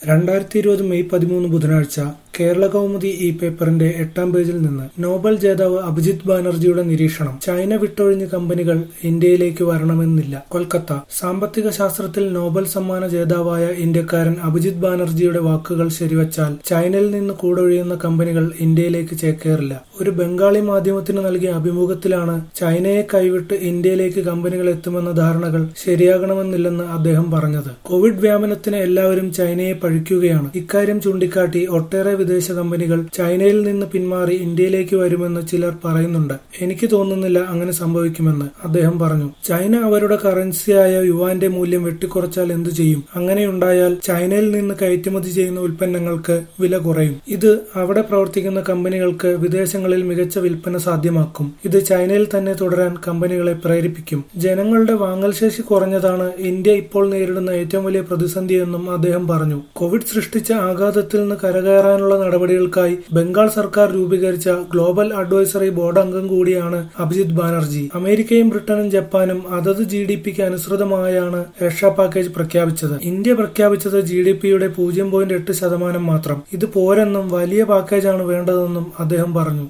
രണ്ടായിരത്തി ഇരുപത് മെയ് പതിമൂന്ന് ബുധനാഴ്ച കേരളകൗമുദി ഈ പേപ്പറിന്റെ എട്ടാം പേജിൽ നിന്ന് നോബൽ ജേതാവ് അഭിജിത് ബാനർജിയുടെ നിരീക്ഷണം ചൈന വിട്ടൊഴിഞ്ഞ കമ്പനികൾ ഇന്ത്യയിലേക്ക് വരണമെന്നില്ല കൊൽക്കത്ത സാമ്പത്തിക ശാസ്ത്രത്തിൽ നോബൽ സമ്മാന ജേതാവായ ഇന്ത്യക്കാരൻ അഭിജിത് ബാനർജിയുടെ വാക്കുകൾ ശരിവച്ചാൽ ചൈനയിൽ നിന്ന് കൂടൊഴിയുന്ന കമ്പനികൾ ഇന്ത്യയിലേക്ക് ചേക്കേറില്ല ഒരു ബംഗാളി മാധ്യമത്തിന് നൽകിയ അഭിമുഖത്തിലാണ് ചൈനയെ കൈവിട്ട് ഇന്ത്യയിലേക്ക് കമ്പനികൾ എത്തുമെന്ന ധാരണകൾ ശരിയാകണമെന്നില്ലെന്ന് അദ്ദേഹം പറഞ്ഞത് കോവിഡ് വ്യാപനത്തിന് എല്ലാവരും ചൈനയെ പഴിക്കുകയാണ് ഇക്കാര്യം ചൂണ്ടിക്കാട്ടി ഒട്ടേറെ വിദേശ കമ്പനികൾ ചൈനയിൽ നിന്ന് പിന്മാറി ഇന്ത്യയിലേക്ക് വരുമെന്ന് ചിലർ പറയുന്നുണ്ട് എനിക്ക് തോന്നുന്നില്ല അങ്ങനെ സംഭവിക്കുമെന്ന് അദ്ദേഹം പറഞ്ഞു ചൈന അവരുടെ കറൻസിയായ യുവാന്റെ മൂല്യം വെട്ടിക്കുറച്ചാൽ എന്തു ചെയ്യും അങ്ങനെയുണ്ടായാൽ ചൈനയിൽ നിന്ന് കയറ്റുമതി ചെയ്യുന്ന ഉൽപ്പന്നങ്ങൾക്ക് വില കുറയും ഇത് അവിടെ പ്രവർത്തിക്കുന്ന കമ്പനികൾക്ക് വിദേശങ്ങളിൽ മികച്ച വിൽപ്പന സാധ്യമാക്കും ഇത് ചൈനയിൽ തന്നെ തുടരാൻ കമ്പനികളെ പ്രേരിപ്പിക്കും ജനങ്ങളുടെ വാങ്ങൽ ശേഷി കുറഞ്ഞതാണ് ഇന്ത്യ ഇപ്പോൾ നേരിടുന്ന ഏറ്റവും വലിയ പ്രതിസന്ധിയെന്നും അദ്ദേഹം പറഞ്ഞു കോവിഡ് സൃഷ്ടിച്ച ആഘാതത്തിൽ നിന്ന് കരകയറാനുള്ള നടപടികൾക്കായി ബംഗാൾ സർക്കാർ രൂപീകരിച്ച ഗ്ലോബൽ അഡ്വൈസറി ബോർഡ് അംഗം കൂടിയാണ് അഭിജിത് ബാനർജി അമേരിക്കയും ബ്രിട്ടനും ജപ്പാനും അതത് ജി ഡി പിക്ക് അനുസൃതമായാണ് രക്ഷാ പാക്കേജ് പ്രഖ്യാപിച്ചത് ഇന്ത്യ പ്രഖ്യാപിച്ചത് ജി ഡി പിയുടെ പൂജ്യം പോയിന്റ് എട്ട് ശതമാനം മാത്രം ഇത് പോരെന്നും വലിയ പാക്കേജാണ് വേണ്ടതെന്നും അദ്ദേഹം പറഞ്ഞു